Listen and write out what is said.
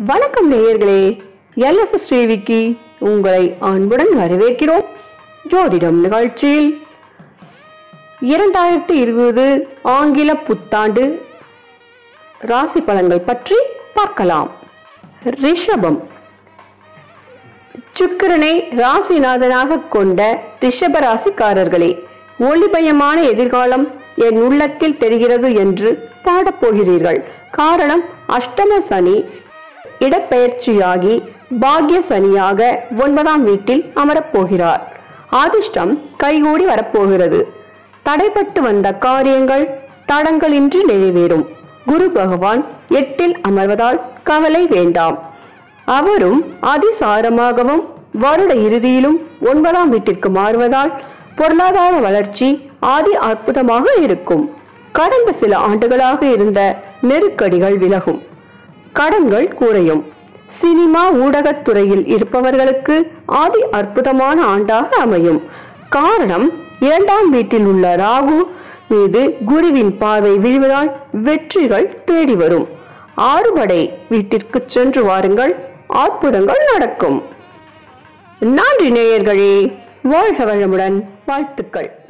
வணக்கம் நேயர்களே எல்எஸ்எஸ் டிவிக்கு உங்களை அன்புடன் வரவேற்கிறோம் ஜோதிடம் நிகழ்ச்சியில் இரண்டாயிரத்தி இருபது ஆங்கில புத்தாண்டு ராசி பலன்கள் பற்றி பார்க்கலாம் ரிஷபம் சுக்கிரனை ராசிநாதனாக கொண்ட ரிஷப ராசிக்காரர்களே ஒளிபயமான எதிர்காலம் என் உள்ளத்தில் தெரிகிறது என்று பாடப்போகிறீர்கள் காரணம் அஷ்டம சனி இடப்பெயர்ச்சியாகி பாக்ய சனியாக ஒன்பதாம் வீட்டில் அமரப்போகிறார் அதிர்ஷ்டம் கைகூடி வரப்போகிறது தடைப்பட்டு வந்த காரியங்கள் தடங்களின்றி நிறைவேறும் குரு பகவான் எட்டில் அமர்வதால் கவலை வேண்டாம் அவரும் அதிசாரமாகவும் வருட இறுதியிலும் ஒன்பதாம் வீட்டிற்கு மாறுவதால் பொருளாதார வளர்ச்சி ஆதி அற்புதமாக இருக்கும் கடந்த சில ஆண்டுகளாக இருந்த நெருக்கடிகள் விலகும் கடன்கள் குறையும் சினிமா ஊடகத் துறையில் இருப்பவர்களுக்கு ஆதி அற்புதமான ஆண்டாக அமையும் காரணம் இரண்டாம் வீட்டில் உள்ள ராகு மீது குருவின் பார்வை விழுவதால் வெற்றிகள் தேடி வரும் ஆறுபடை வீட்டிற்கு சென்று வாருங்கள் அற்புதங்கள் நடக்கும் நன்றி நேயர்களே வாழ்க வளமுடன் வாழ்த்துக்கள்